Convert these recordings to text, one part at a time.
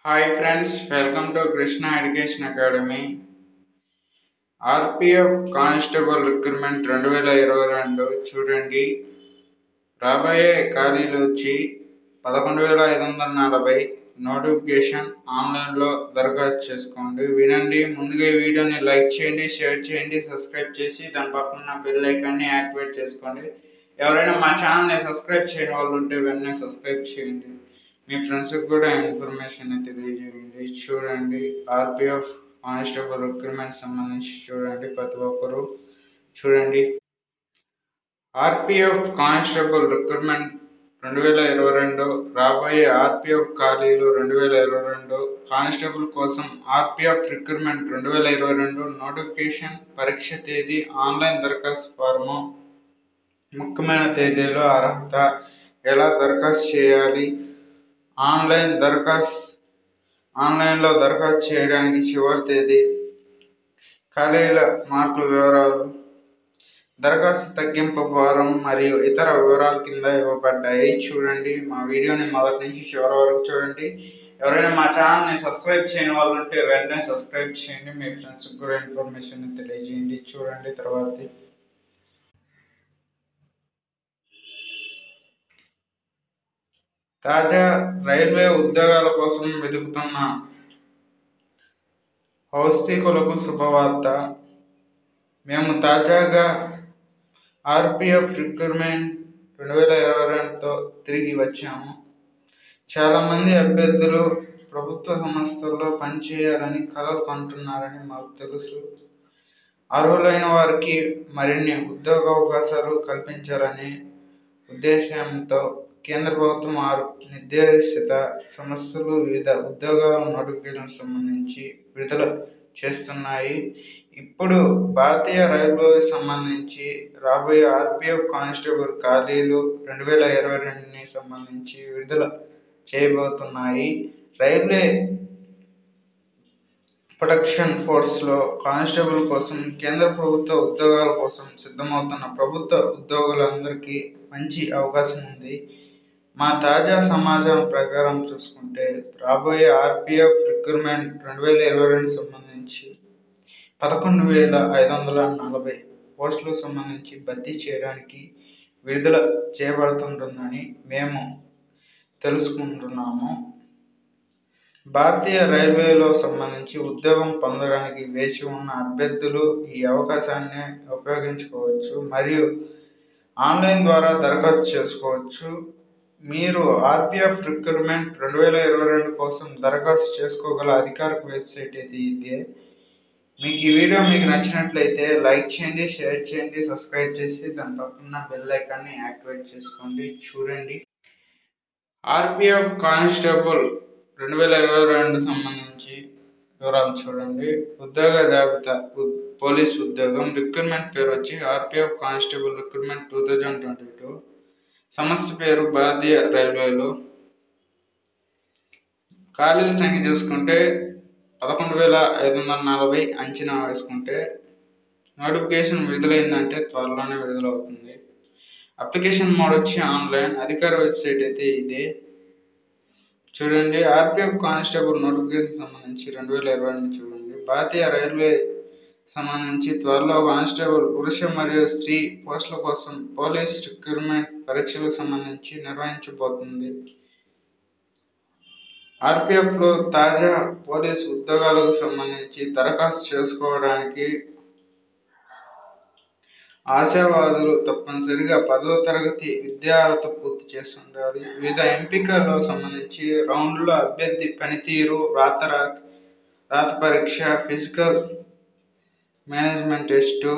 hi friends welcome to Krishna education academy RPF constable recruitment రెండు వేల ఇరవై రెండు చూడండి రాబోయే ఖాళీలు వచ్చి పదకొండు వేల ఐదు వందల నలభై నోటిఫికేషన్ ఆన్లైన్లో దరఖాస్తు చేసుకోండి వినండి ముందుగా ఈ వీడియోని లైక్ చేయండి షేర్ చేయండి సబ్స్క్రైబ్ చేసి దాని పక్కన బెల్ ఐకాన్ని యాక్టివేట్ చేసుకోండి ఎవరైనా మా ఛానల్ని సబ్స్క్రైబ్ చేయని వాళ్ళు ఉంటే వెంటనే సబ్స్క్రైబ్ చేయండి మీ ఫ్రెండ్స్కి కూడా ఇన్ఫర్మేషన్ తెలియజేయండి చూడండి ఆర్పిఎఫ్ కానిస్టేబుల్ రిక్రూట్మెంట్ సంబంధించి చూడండి ప్రతి ఒక్కరు చూడండి ఆర్పిఎఫ్ కానిస్టేబుల్ రిక్రూట్మెంట్ రెండు వేల ఇరవై రెండు రాబోయే ఆర్పిఎఫ్ ఖాళీలు రెండు వేల ఇరవై రెండు కానిస్టేబుల్ కోసం ఆర్పిఎఫ్ రిక్రూట్మెంట్ రెండు వేల ఇరవై రెండు నోటిఫికేషన్ పరీక్ష తేదీ ఆన్లైన్ దరఖాస్తు ఫారము ముఖ్యమైన తేదీలు అర్హత ఎలా దరఖాస్తు చేయాలి ఆన్లైన్ దరఖాస్తు ఆన్లైన్లో దరఖాస్తు చేయడానికి చివరి తేదీ ఖాళీల మార్కుల వివరాలు దరఖాస్తు తగ్గింపు ఫారం మరియు ఇతర వివరాల కింద ఇవ్వబడ్డాయి చూడండి మా వీడియోని మొదటి నుంచి చివరి వరకు చూడండి ఎవరైనా మా ఛానల్ని సబ్స్క్రైబ్ చేయని వాళ్ళు ఉంటే వెంటనే సబ్స్క్రైబ్ చేయండి మీ ఫ్రెండ్స్కి కూడా ఇన్ఫర్మేషన్ తెలియజేయండి చూడండి తర్వాత తాజా రైల్వే ఉద్యోగాల కోసం వెతుకుతున్న హౌస్తికులకు శుభవార్త మేము తాజాగా ఆర్పిఎఫ్ రిక్రూట్మెంట్ రెండు వేల ఇరవై రెండుతో తిరిగి వచ్చాము చాలామంది అభ్యర్థులు ప్రభుత్వ సంస్థల్లో పనిచేయాలని కలలు కంటున్నారని మాకు తెలుసు అర్హులైన వారికి మరిన్ని ఉద్యోగ అవకాశాలు కల్పించాలనే ఉద్దేశంతో కేంద్ర ప్రభుత్వం ఆరు నిర్దేశిత సంస్థలు వివిధ ఉద్యోగాల నోటిఫికేషన్ సంబంధించి విడుదల చేస్తున్నాయి ఇప్పుడు భారతీయ రైల్వేకి సంబంధించి రాబోయే ఆర్పిఎఫ్ కానిస్టేబుల్ ఖాళీలు రెండు వేల ఇరవై రెండుని సంబంధించి విడుదల చేయబోతున్నాయి రైల్వే ప్రొడక్షన్ ఫోర్స్లో కానిస్టేబుల్ కోసం కేంద్ర ప్రభుత్వ ఉద్యోగాల కోసం సిద్ధమవుతున్న ప్రభుత్వ ఉద్యోగులందరికీ మంచి అవకాశం ఉంది మా తాజా సమాచారం ప్రకారం చూసుకుంటే రాబోయే ఆర్పిఎఫ్ రిక్రూట్మెంట్ రెండు వేల ఇరవై రెండు సంబంధించి పదకొండు వేల ఐదు వందల నలభై పోస్టులకు సంబంధించి భర్తీ చేయడానికి విడుదల చేయబడుతుంటుందని మేము తెలుసుకుంటున్నాము భారతీయ రైల్వేలో సంబంధించి ఉద్యోగం పొందడానికి వేచి ఉన్న అభ్యర్థులు ఈ అవకాశాన్ని ఉపయోగించుకోవచ్చు మరియు ఆన్లైన్ ద్వారా దరఖాస్తు చేసుకోవచ్చు మీరు ఆర్పిఎఫ్ రిక్రూట్మెంట్ రెండు వేల ఇరవై రెండు కోసం దరఖాస్తు చేసుకోగల అధికారిక వెబ్సైట్ అయితే ఇదే మీకు ఈ వీడియో మీకు నచ్చినట్లయితే లైక్ చేయండి షేర్ చేయండి సబ్స్క్రైబ్ చేసి దాని పక్కన బెల్ ఐకాన్ని యాక్టివేట్ చేసుకోండి చూడండి ఆర్పిఎఫ్ కానిస్టేబుల్ రెండు వేల ఇరవై రెండు సంబంధించి వివరాలు చూడండి ఉద్యోగ జాబితా పోలీస్ ఉద్యోగం రిక్రూట్మెంట్ పేరు వచ్చి RPF constable recruitment two thousand twenty two సంస్థ పేరు భారతీయ రైల్వేలో ఖాళీల సంఖ్య చూసుకుంటే పదకొండు వేల ఐదు వందల నలభై అంచనా వేసుకుంటే నోటిఫికేషన్ విడుదలైందంటే త్వరలోనే విడుదలవుతుంది అప్లికేషన్ మోడ్ వచ్చి ఆన్లైన్ అధికార వెబ్సైట్ అయితే ఇదే చూడండి ఆర్పిఎఫ్ కానిస్టేబుల్ నోటిఫికేషన్ సంబంధించి రెండు వేల ఇరవై రెండు చూడండి భారతీయ రైల్వే సంబంధించి త్వరలో కానిస్టేబుల్ పురుష మరియు స్త్రీ పోస్టుల కోసం పోలీస్ రిక్రూట్మెంట్ పరీక్షలకు సంబంధించి నిర్వహించబోతుంది ఆర్పిఎఫ్లో తాజా పోలీస్ ఉద్యోగాలకు సంబంధించి దరఖాస్తు చేసుకోవడానికి ఆశావాదులు తప్పనిసరిగా పదవ తరగతి విద్యార్హత పూర్తి చేసి ఉండాలి వివిధ ఎంపికల్లో సంబంధించి రౌండ్లో అభ్యర్థి పనితీరు రాత రాత పరీక్ష physical management test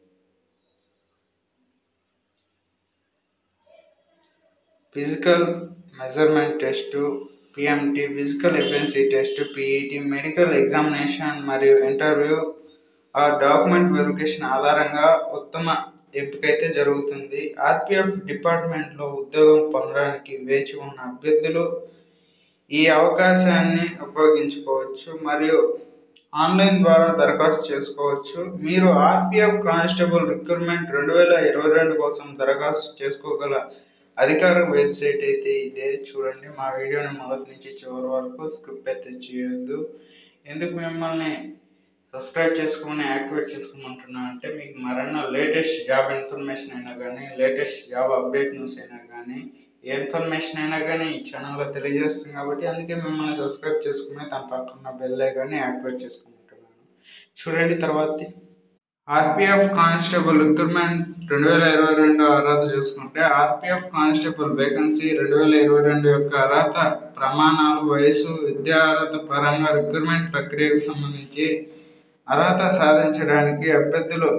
physical measurement test PMT physical efficiency test PET medical examination మరియు ఇంటర్వ్యూ ఆ డాక్యుమెంట్ వెరిఫికేషన్ ఆధారంగా ఉత్తమ ఎంపిక అయితే జరుగుతుంది ఆర్పిఎఫ్ డిపార్ట్మెంట్లో ఉద్యోగం పొందడానికి వేచి ఉన్న అభ్యర్థులు ఈ అవకాశాన్ని ఉపయోగించుకోవచ్చు మరియు ఆన్లైన్ ద్వారా దరఖాస్తు చేసుకోవచ్చు మీరు ఆర్పిఎఫ్ కానిస్టేబుల్ రిక్రూట్మెంట్ రెండు వేల ఇరవై రెండు కోసం దరఖాస్తు చేసుకోగల అధికారిక వెబ్సైట్ అయితే ఇదే చూడండి మా వీడియోని మొదటి నుంచి చివరి వరకు స్కిప్ అయితే చేయొద్దు ఎందుకు మిమ్మల్ని సబ్స్క్రైబ్ చేసుకుని యాక్టివేట్ చేసుకోమంటున్నా అంటే మీకు మరెన్నో లేటెస్ట్ జాబ్ ఇన్ఫర్మేషన్ అయినా కానీ లేటెస్ట్ జాబ్ అప్డేట్ న్యూస్ అయినా కానీ ఏ ఇన్ఫర్మేషన్ అయినా కానీ ఈ ఛానల్లో తెలియజేస్తుంది కాబట్టి అందుకే మిమ్మల్ని సబ్స్క్రైబ్ చేసుకుని దాని పక్కన బెల్ ఐకాన్ని యాక్టివేట్ చేసుకోమంటున్నాను చూడండి తర్వాత ఆర్పిఎఫ్ కానిస్టేబుల్ రిక్రూట్మెంట్ రెండు వేల ఇరవై రెండు అర్హత చూసుకుంటే ఆర్పిఎఫ్ కానిస్టేబుల్ వేకెన్సీ రెండు వేల ఇరవై రెండు యొక్క అర్హత ప్రమాణాలు వయసు విద్యా అర్హత పరంగా రిక్రూట్మెంట్ ప్రక్రియకు సంబంధించి అర్హత సాధించడానికి అభ్యర్థులు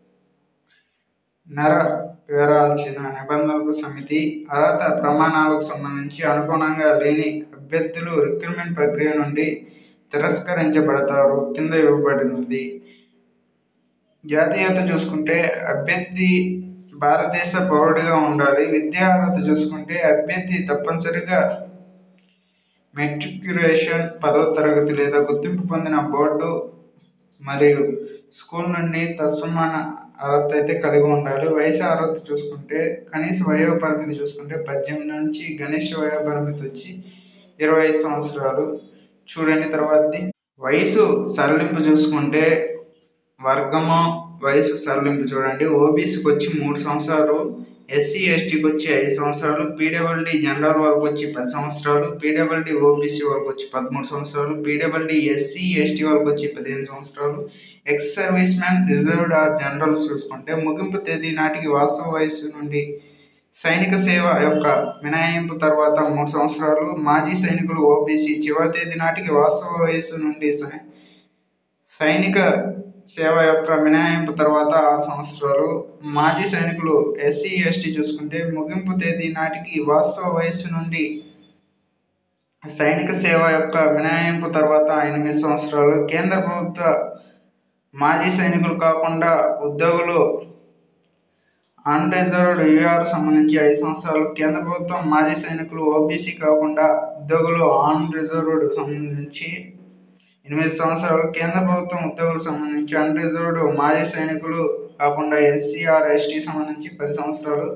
నెరవేరాల్సిన నిబంధనలకు సమితి అర్హత ప్రమాణాలకు సంబంధించి అనుగుణంగా లేని అభ్యర్థులు రిక్రూట్మెంట్ ప్రక్రియ నుండి తిరస్కరించబడతారు కింద ఇవ్వబడినది జాతీయత చూసుకుంటే అభ్యర్థి భారతదేశ పౌరుడిగా ఉండాలి విద్యా అర్హత చూసుకుంటే అభ్యర్థి తప్పనిసరిగా మెట్రిక్యులేషన్ పదవ తరగతి లేదా గుర్తింపు పొందిన బోర్డు మరియు స్కూల్ నుండి తత్సమాన అర్హత అయితే కలిగి ఉండాలి వయసు అర్హత చూసుకుంటే కనీస వయో పరిమితి చూసుకుంటే పద్దెనిమిది నుంచి గరిష్ట వయో పరిమితి వచ్చి ఇరవై ఐదు సంవత్సరాలు చూడండి తర్వాతది వయసు సరళింపు చూసుకుంటే వర్గము వయసు సరళింపు చూడండి ఓబీసీకి వచ్చి మూడు సంవత్సరాలు ఎస్సీ ఎస్టీకి వచ్చి ఐదు సంవత్సరాలు పీడబ్ల్యూడి జనరల్ వరకు వచ్చి పది సంవత్సరాలు పీడబ్ల్యూడి ఓబీసీ వరకు వచ్చి పదమూడు సంవత్సరాలు పీడబ్ల్యూడి ఎస్సీ ఎస్టీ వరకు వచ్చి పదిహేను సంవత్సరాలు ex service man reserved or generals చూసుకుంటే ముగింపు తేదీ నాటికి వాస్తవ వయస్సు నుండి సైనిక సేవ యొక్క మినహాయింపు తర్వాత మూడు సంవత్సరాలు మాజీ సైనికులు ఓబీసీ చివరి తేదీ నాటికి వాస్తవ వయస్సు నుండి సై- సైనిక సేవ యొక్క మినహాయింపు తర్వాత ఆరు సంవత్సరాలు మాజీ సైనికులు ఎస్సీ ఎస్టీ చూసుకుంటే ముగింపు తేదీ నాటికి వాస్తవ వయస్సు నుండి సైనిక సేవ యొక్క మినహాయింపు తర్వాత ఎనిమిది సంవత్సరాలు కేంద్ర ప్రభుత్వ మాజీ సైనికులు కాకుండా ఉద్యోగులు అన్ రిజర్వ్డ్ యూఆర్ సంబంధించి ఐదు సంవత్సరాలు కేంద్ర ప్రభుత్వం మాజీ సైనికులు ఓబీసీ కాకుండా ఉద్యోగులు ఆన్ రిజర్వ్డ్ సంబంధించి ఎనిమిది సంవత్సరాలు కేంద్ర ప్రభుత్వం ఉద్యోగులకు సంబంధించి అన్ రిజర్వ్డ్ మాజీ సైనికులు కాకుండా ఎస్సీఆర్ ఎస్టీ సంబంధించి పది సంవత్సరాలు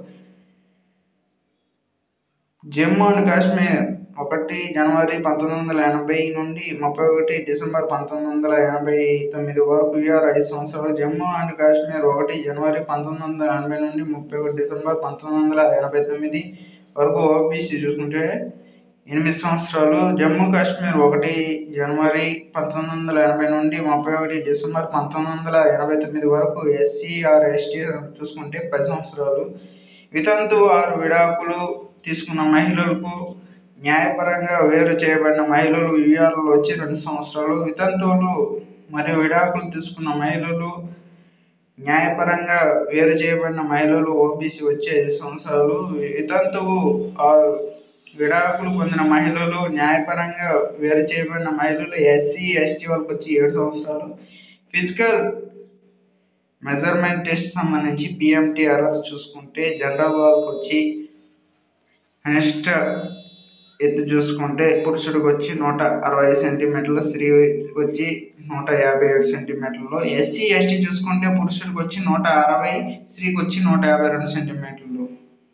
జమ్మూ అండ్ కాశ్మీర్ ఒకటి జనవరి పంతొమ్మిది వందల ఎనభై నుండి ముప్పై ఒకటి డిసెంబర్ పంతొమ్మిది వందల ఎనభై తొమ్మిది వరకు యూఆర్ ఐదు సంవత్సరాలు జమ్మూ అండ్ కాశ్మీర్ ఒకటి జనవరి పంతొమ్మిది వందల ఎనభై నుండి ముప్పై ఒకటి డిసెంబర్ పంతొమ్మిది వందల ఎనభై తొమ్మిది వరకు ఓబీసీ చూసుకుంటే ఎనిమిది సంవత్సరాలు జమ్మూ కాశ్మీర్ ఒకటి జనవరి పంతొమ్మిది వందల ఎనభై నుండి ముప్పై ఒకటి డిసెంబర్ పంతొమ్మిది వందల ఎనభై తొమ్మిది వరకు ఎస్సీ ఆర్ ఎస్టీ చూసుకుంటే పది సంవత్సరాలు వితంతు ఆరు విడాకులు తీసుకున్న మహిళలకు న్యాయపరంగా వేరు చేయబడిన మహిళలు యూఆర్లో వచ్చి రెండు సంవత్సరాలు వితంతువులు మరియు విడాకులు తీసుకున్న మహిళలు న్యాయపరంగా వేరు చేయబడిన మహిళలు ఓబీసీ వచ్చి ఐదు సంవత్సరాలు వితంతువు ఆరు విడాకులు పొందిన మహిళలు న్యాయపరంగా వేరు చేయబడిన మహిళలు ఎస్సీ ఎస్టీ వాళ్ళకి వచ్చి ఏడు సంవత్సరాలు ఫిజికల్ మెజర్మెంట్ టెస్ట్ సంబంధించి పిఎంటీ అర్హత చూసుకుంటే జనరల్ వాళ్ళకి వచ్చి నెక్స్ట్ ఎత్తు చూసుకుంటే పురుషుడికి వచ్చి నూట అరవై సెంటీమీటర్లు స్త్రీ వచ్చి నూట యాభై ఏడు సెంటీమీటర్లు ఎస్సీ ఎస్టీ చూసుకుంటే పురుషుడికి వచ్చి నూట అరవై స్త్రీకి వచ్చి నూట యాభై రెండు సెంటీమీటర్లు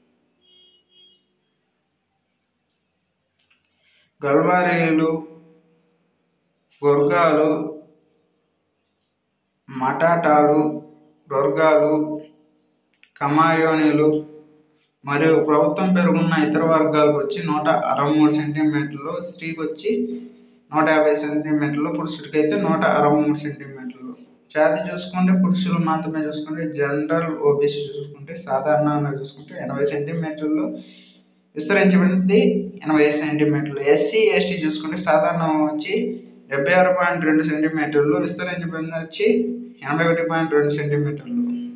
గల్వారీలు గొర్గాలు మటాటాలు డొర్గాలు కమాయోనీలు మరియు ప్రభుత్వం పేర్కొన్న ఇతర వర్గాలకు వచ్చి నూట అరవై మూడు సెంటీమీటర్లు స్త్రీకి వచ్చి నూట యాభై సెంటీమీటర్లు పురుషుడికి అయితే నూట అరవై మూడు సెంటీమీటర్లు జాతి చూసుకుంటే పురుషులు మాత్రమే చూసుకుంటే జనరల్ ఓబీసీ చూసుకుంటే సాధారణంగా చూసుకుంటే ఎనభై సెంటీమీటర్లు విస్తరించబడింది ఎనభై సెంటీమీటర్లు ఎస్సీ ఎస్టీ చూసుకుంటే సాధారణం వచ్చి డెబ్బై ఆరు పాయింట్ రెండు సెంటీమీటర్లు విస్తరించబడింది వచ్చి ఎనభై ఒకటి పాయింట్ రెండు సెంటీమీటర్లు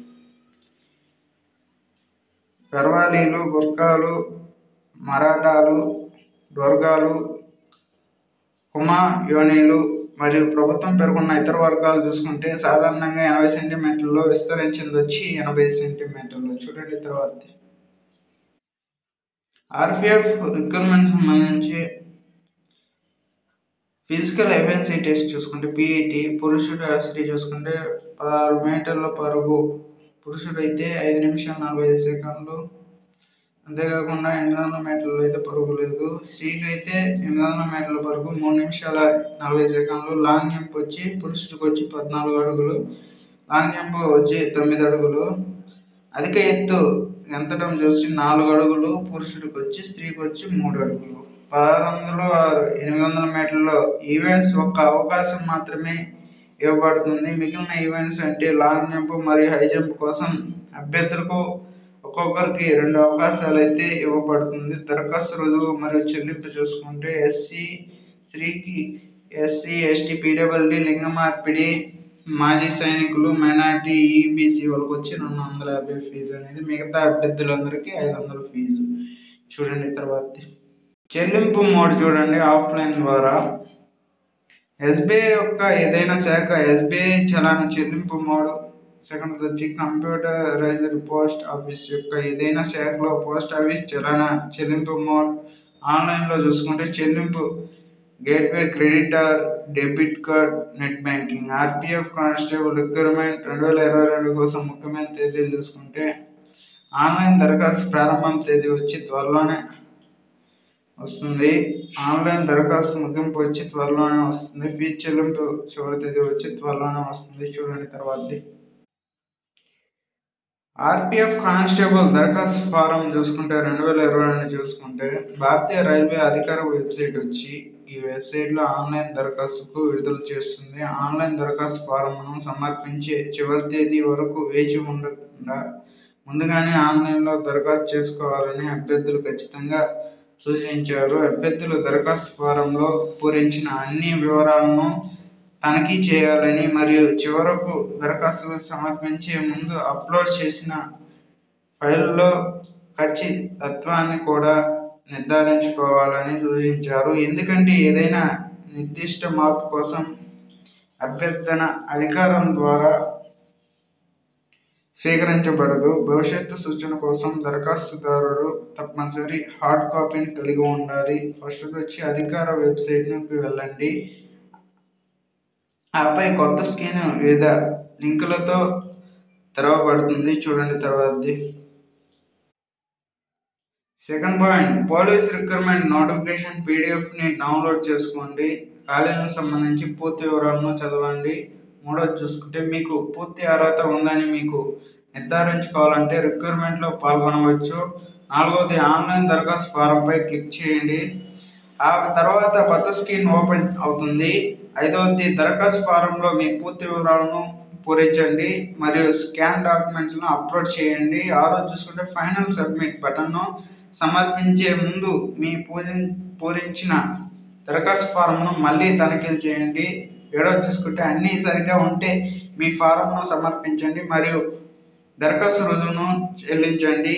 గర్వాలీలు గుర్ఖాలు మరాఠాలు డోర్గాలు కుమా యోనీలు మరియు ప్రభుత్వం పేర్కొన్న ఇతర వర్గాలు చూసుకుంటే సాధారణంగా ఎనభై సెంటీమీటర్లు విస్తరించింది వచ్చి ఎనభై సెంటీమీటర్లు చూడండి తర్వాత ఆర్పిఎఫ్ రిక్రూట్మెంట్ సంబంధించి ఫిజికల్ ఎఫిషియన్సీ టెస్ట్ చూసుకుంటే పీఈటీ పురుషుడు ఎస్టీ చూసుకుంటే పదహారు మీటర్ల పరుగు పురుషుడు అయితే ఐదు నిమిషాలు నలభై ఐదు సెకండ్లు అంతేకాకుండా ఎనిమిది వందల మీటర్లు అయితే పరుగు లేదు స్త్రీకి అయితే ఎనిమిది వందల మీటర్ల పరుగు మూడు నిమిషాల నలభై సెకండ్లు లాంగ్ జంప్ వచ్చి పురుషుడికి వచ్చి పద్నాలుగు అడుగులు లాంగ్ జంప్ వచ్చి తొమ్మిది అడుగులు అధిక ఎత్తు ఎంతడం చూసి నాలుగు అడుగులు పురుషుడికి వచ్చి స్త్రీకి వచ్చి మూడు అడుగులు పదహారు వందలు ఆరు ఎనిమిది వందల మీటర్లో ఈవెంట్స్ ఒక్క అవకాశం మాత్రమే ఇవ్వబడుతుంది మిగిలిన ఈవెంట్స్ అంటే లాంగ్ జంప్ మరియు హై జంప్ కోసం అభ్యర్థులకు ఒక్కొక్కరికి రెండు అవకాశాలు అయితే ఇవ్వబడుతుంది దరఖాస్తు రుజువు మరియు చెల్లింపు చూసుకుంటే ఎస్సీ స్త్రీకి ఎస్సీ ఎస్టీ పీడబ్ల్యూడి లింగ మార్పిడి మాజీ సైనికులు మైనార్టీ ఈబీసీ వాళ్ళకి వచ్చి రెండు వందల యాభై ఫీజు అనేది మిగతా అభ్యర్థులందరికీ ఐదు వందల ఫీజు చూడండి తర్వాత చెల్లింపు మోడ్ చూడండి ఆఫ్లైన్ ద్వారా ఎస్బీఐ యొక్క ఏదైనా శాఖ ఎస్బీఐ చలాన చెల్లింపు మోడ్ సెకండ్ వచ్చి కంప్యూటరైజ్డ్ పోస్ట్ ఆఫీస్ యొక్క ఏదైనా శాఖలో పోస్ట్ ఆఫీస్ చలాన చెల్లింపు మోడ్ ఆన్లైన్లో చూసుకుంటే చెల్లింపు gateway credit or debit card net banking RPF constable recruitment రెండు వేల ఇరవై రెండు కోసం ముఖ్యమైన తేదీలు చూసుకుంటే ఆన్లైన్ దరఖాస్తు ప్రారంభం తేదీ వచ్చి త్వరలోనే వస్తుంది ఆన్లైన్ దరఖాస్తు ముగింపు వచ్చి త్వరలోనే వస్తుంది ఫీజు చెల్లింపు చివరి తేదీ వచ్చి త్వరలోనే వస్తుంది చూడండి తర్వాతది ఆర్పిఎఫ్ కానిస్టేబుల్ దరఖాస్తు ఫారం చూసుకుంటే రెండు వేల ఇరవై రెండు చూసుకుంటే భారతీయ రైల్వే అధికార వెబ్సైట్ వచ్చి ఈ వెబ్సైట్లో ఆన్లైన్ దరఖాస్తుకు విడుదల చేస్తుంది ఆన్లైన్ దరఖాస్తు ఫారంను సమర్పించే చివరి తేదీ వరకు వేచి ఉండకుండా ముందుగానే ఆన్లైన్లో దరఖాస్తు చేసుకోవాలని అభ్యర్థులు ఖచ్చితంగా సూచించారు అభ్యర్థులు దరఖాస్తు ఫారంలో పూరించిన అన్ని వివరాలను తనిఖీ చేయాలని మరియు చివరకు దరఖాస్తులు సమర్పించే ముందు అప్లోడ్ చేసిన ఫైల్లో ఖచ్చితత్వాన్ని కూడా నిర్ధారించుకోవాలని సూచించారు ఎందుకంటే ఏదైనా నిర్దిష్ట మార్పు కోసం అభ్యర్థన అధికారం ద్వారా స్వీకరించబడదు భవిష్యత్తు సూచన కోసం దరఖాస్తుదారుడు తప్పనిసరి హార్డ్ కాపీని కలిగి ఉండాలి ఫస్ట్ వచ్చి అధికార వెబ్సైట్కి వెళ్ళండి ఆపై కొత్త స్క్రీన్ వివిధ లింకులతో తెరవబడుతుంది చూడండి తర్వాతది second point police recruitment notification పీడిఎఫ్ని డౌన్లోడ్ చేసుకోండి ఖాళీలకు సంబంధించి పూర్తి వివరాలను చదవండి మూడోది చూసుకుంటే మీకు పూర్తి అర్హత ఉందని మీకు నిర్ధారించుకోవాలంటే రిక్రూట్మెంట్లో పాల్గొనవచ్చు నాలుగవది ఆన్లైన్ దరఖాస్తు ఫారంపై క్లిక్ చేయండి ఆ తర్వాత కొత్త స్క్రీన్ ఓపెన్ అవుతుంది ఐదవది దరఖాస్తు ఫారంలో మీ పూర్తి వివరాలను పూరించండి మరియు స్కాన్ డాక్యుమెంట్స్ను అప్లోడ్ చేయండి ఆరో చూసుకుంటే ఫైనల్ సబ్మిట్ బటన్ను సమర్పించే ముందు మీ పూజ పూరించిన దరఖాస్తు ఫారంను మళ్ళీ తనిఖీలు చేయండి ఏడవ చూసుకుంటే అన్నీ సరిగ్గా ఉంటే మీ ఫారంను సమర్పించండి మరియు దరఖాస్తు రుజువును చెల్లించండి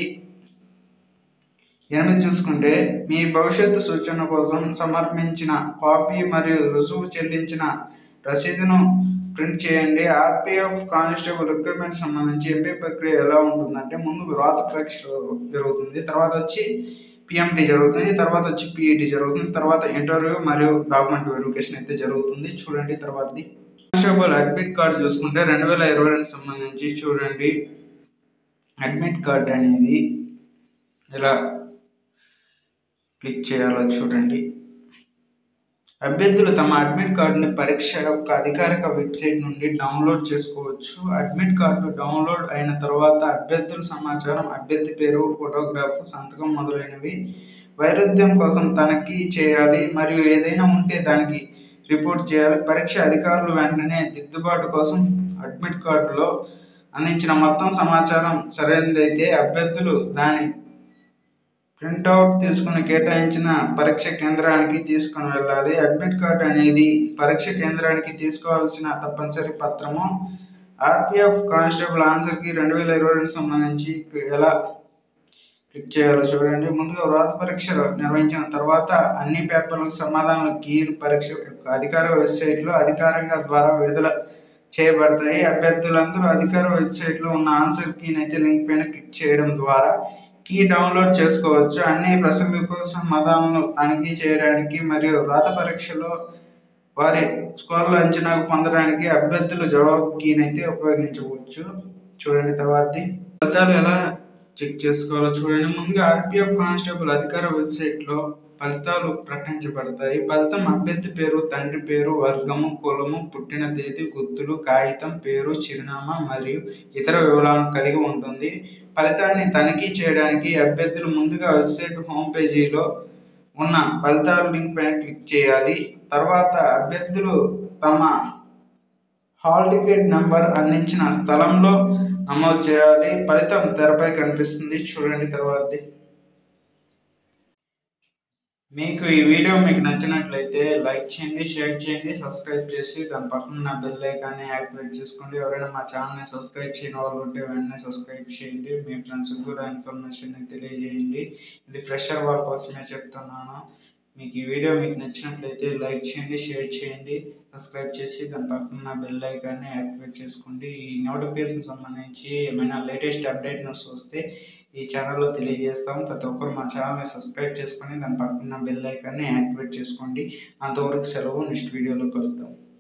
ఎనిమిది చూసుకుంటే మీ భవిష్యత్తు సూచన కోసం సమర్పించిన కాపీ మరియు రుజువు చెల్లించిన రసీదును ప్రింట్ చేయండి ఆర్పిఎఫ్ కానిస్టేబుల్ రిక్రూట్మెంట్ సంబంధించి ఎంపీ ప్రక్రియ ఎలా ఉంటుందంటే ముందు రాత పరీక్ష జరుగుతుంది తర్వాత వచ్చి పిఎంటీ జరుగుతుంది తర్వాత వచ్చి పిఈటి జరుగుతుంది తర్వాత ఇంటర్వ్యూ మరియు డాక్యుమెంట్ వెరిఫికేషన్ అయితే జరుగుతుంది చూడండి తర్వాతది కానిస్టేబుల్ అడ్మిట్ కార్డ్ చూసుకుంటే రెండు వేల ఇరవై రెండు సంబంధించి చూడండి అడ్మిట్ కార్డ్ అనేది ఇలా క్లిక్ చేయాలో చూడండి అభ్యర్థులు తమ అడ్మిట్ కార్డుని పరీక్ష యొక్క అధికారిక వెబ్సైట్ నుండి డౌన్లోడ్ చేసుకోవచ్చు అడ్మిట్ కార్డు డౌన్లోడ్ అయిన తర్వాత అభ్యర్థుల సమాచారం అభ్యర్థి పేరు ఫోటోగ్రాఫ్ సంతకం మొదలైనవి వైరుధ్యం కోసం తనిఖీ చేయాలి మరియు ఏదైనా ఉంటే దానికి రిపోర్ట్ చేయాలి పరీక్ష అధికారులు వెంటనే దిద్దుబాటు కోసం అడ్మిట్ కార్డులో అందించిన మొత్తం సమాచారం సరైనదైతే అభ్యర్థులు దాని ప్రింటౌట్ తీసుకుని కేటాయించిన పరీక్ష కేంద్రానికి తీసుకుని వెళ్ళాలి అడ్మిట్ కార్డ్ అనేది పరీక్ష కేంద్రానికి తీసుకోవాల్సిన తప్పనిసరి పత్రము ఆర్పిఎఫ్ కానిస్టేబుల్ ఆన్సర్కి రెండు వేల ఇరవై రెండు సంబంధించి ఎలా క్లిక్ చేయాలో చూడండి ముందుగా వ్రాత పరీక్ష నిర్వహించిన తర్వాత అన్ని పేపర్లకు సమాధానాలు కీ పరీక్ష యొక్క అధికార వెబ్సైట్లో అధికారిక ద్వారా విడుదల చేయబడతాయి అభ్యర్థులందరూ అధికార వెబ్సైట్లో ఉన్న ఆన్సర్ కీని అయితే లింక్ పైన క్లిక్ చేయడం ద్వారా కీ డౌన్లోడ్ చేసుకోవచ్చు అన్ని ప్రశ్నలకు సమాధానాలు తనిఖీ చేయడానికి మరియు రాత పరీక్షలో వారి స్కోర్ల అంచనాకు పొందడానికి అభ్యర్థులు జవాబు కీని అయితే ఉపయోగించవచ్చు చూడండి తర్వాతది ఫలితాలు ఎలా చెక్ చేసుకోవాలో చూడండి ముందుగా ఆర్పిఎఫ్ కానిస్టేబుల్ అధికార వెబ్సైట్లో ఫలితాలు ప్రకటించబడతాయి ఫలితం అభ్యర్థి పేరు తండ్రి పేరు వర్గము కులము పుట్టిన తేదీ గుర్తులు కాగితం పేరు చిరునామా మరియు ఇతర వివరాలను కలిగి ఉంటుంది ఫలితాన్ని తనిఖీ చేయడానికి అభ్యర్థులు ముందుగా వెబ్సైట్ హోమ్ పేజీలో ఉన్న ఫలితాల లింక్ పైన క్లిక్ చేయాలి తర్వాత అభ్యర్థులు తమ హాల్ టికెట్ నంబర్ అందించిన స్థలంలో నమోదు చేయాలి ఫలితం తెరపై కనిపిస్తుంది చూడండి తర్వాతది మీకు ఈ వీడియో మీకు నచ్చినట్లయితే లైక్ చేయండి షేర్ చేయండి సబ్స్క్రైబ్ చేసి దాని పక్కన ఉన్న బెల్ ఐకాన్ని యాక్టివేట్ చేసుకోండి ఎవరైనా మా ఛానల్ని సబ్స్క్రైబ్ చేయని వాళ్ళు ఉంటే వెంటనే సబ్స్క్రైబ్ చేయండి మీ ఫ్రెండ్స్కి కూడా ఇన్ఫర్మేషన్ తెలియజేయండి ఇది ఫ్రెషర్ వాళ్ళ కోసమే చెప్తున్నాను మీకు ఈ వీడియో మీకు నచ్చినట్లయితే లైక్ చేయండి షేర్ చేయండి సబ్స్క్రైబ్ చేసి దాని పక్కన ఉన్న బెల్ ఐకాన్ని యాక్టివేట్ చేసుకోండి ఈ నోటిఫికేషన్ సంబంధించి ఏమైనా లేటెస్ట్ అప్డేట్ న్యూస్ వస్తే ఈ ఛానల్లో తెలియజేస్తాం ప్రతి ఒక్కరు మా ఛానల్ని సబ్స్క్రైబ్ చేసుకొని దాని పక్కన బెల్ ఐకాన్ని యాక్టివేట్ చేసుకోండి అంతవరకు సెలవు నెక్స్ట్ వీడియోలో కలుద్దాం